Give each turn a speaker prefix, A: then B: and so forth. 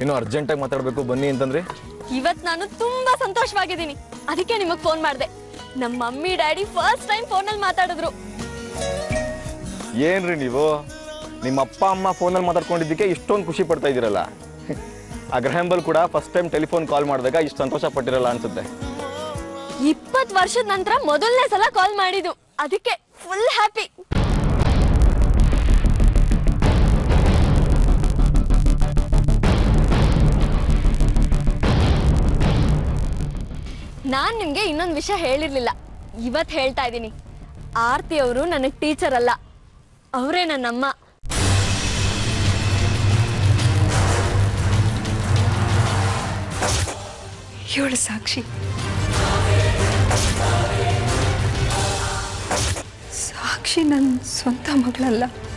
A: ಇನ್ನೂ ಅರ್ಜೆಂಟಾಗಿ ಮಾತಾಡಬೇಕು ಬನ್ನಿ ಅಂತಂದ್ರೆ
B: ಇವತ್ ನಾನು ತುಂಬಾ ಸಂತೋಷವಾಗಿದ್ದೀನಿ ಅದಕ್ಕೆ ನಿಮಗ್ ಫೋನ್ ಮಾಡಿದೆ ನಮ್ಮ ಮಮ್ಮಿ ಡ್ಯಾಡಿ ಫಸ್ಟ್ ಟೈಮ್ ಫೋನಲ್ಲಿ ಮಾತಾಡಿದ್ರು
A: ಏನ್ರಿ ನೀವು ನಿಮ್ಮ ಅಪ್ಪ ಅಮ್ಮ ಫೋನಲ್ಲಿ ಮಾತಾಡ್ಕೊಂಡಿದ್ದಕ್ಕೆ ಇಷ್ಟೊಂದು ಖುಷಿ ಪಡ್ತಾ ಇದ್ದೀರಲ್ಲ ಆ ಗ್ರಹಂಬಲ್ ಕೂಡ ಫಸ್ಟ್ ಟೈಮ್ ಟೆಲಿಫೋನ್ ಕಾಲ್ ಮಾಡಿದಾಗ ಇಷ್ಟು ಸಂತೋಷ ಪಟ್ಟಿರಲ್ಲ ಅನ್ಸುತ್ತೆ
B: ಇಪ್ಪತ್ ವರ್ಷದ ನಂತರ ಮೊದಲನೇ ಸಲ ಕಾಲ್ ಮಾಡಿದ್ದು ಅದಕ್ಕೆ ಫುಲ್ ಹ್ಯಾಪಿ ನಾನ್ ನಿಮ್ಗೆ ಇನ್ನೊಂದು ವಿಷಯ ಹೇಳಿರ್ಲಿಲ್ಲ ಇವತ್ ಹೇಳ್ತಾ ಇದ್ದೀನಿ ಆರ್ತಿ ಅವರು ನನಗೆ ಟೀಚರ್ ಅಲ್ಲ ಅವರೇ ನನ್ನಮ್ಮ
C: ಇವಳು ಸಾಕ್ಷಿ ಸಾಕ್ಷಿ ನನ್ನ ಸ್ವಂತ ಮಗಳಲ್ಲ